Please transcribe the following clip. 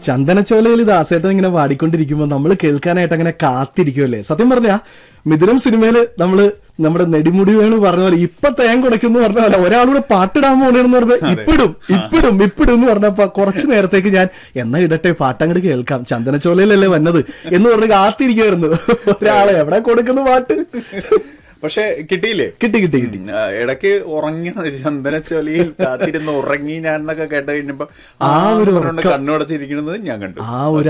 ചന്ദനച്ചോലയിൽ ദാസേട്ടൻ ഇങ്ങനെ പാടിക്കൊണ്ടിരിക്കുമ്പോൾ നമ്മൾ കേൾക്കാനായിട്ട് അങ്ങനെ കാത്തിരിക്കുമല്ലേ സത്യം പറഞ്ഞാ മിഥുനം സിനിമയില് നമ്മള് നമ്മുടെ നെടിമുടി വേണു പറഞ്ഞ പോലെ ഇപ്പൊ തേൻ കുടയ്ക്കുന്നു പറഞ്ഞ പോലെ ഒരാളൂടെ പാട്ടിടാൻ പോണെന്ന് പറഞ്ഞ ഇപ്പിടും ഇപ്പിടും ഇപ്പിടും എന്ന് പറഞ്ഞപ്പോ കുറച്ചു നേരത്തേക്ക് ഞാൻ എന്നാ ഇടട്ടെ പാട്ടങ്ങട് കേൾക്കാം ചന്ദനച്ചോലയിലല്ലേ വന്നത് എന്ന് പറഞ്ഞ് കാത്തിരിക്കുമായിരുന്നു ഒരാളെ എവിടെ കൊടുക്കുന്നു പാട്ട് പക്ഷെ കിട്ടിയില്ലേ കിട്ടി കിട്ടി കിട്ടി ഉം, ആ, ഇടയ്ക്ക് ഉറങ്ങി ചന്ദനച്ചൊലിയിൽ കാത്തിരുന്ന് ഉറങ്ങി ഞാൻ എന്നൊക്കെ കേട്ട് കഴിഞ്ഞപ്പോ ആ ഒരു കണ്ണുടച്ചിരിക്കുന്നത് ഞാൻ കണ്ടു ആ ഒരു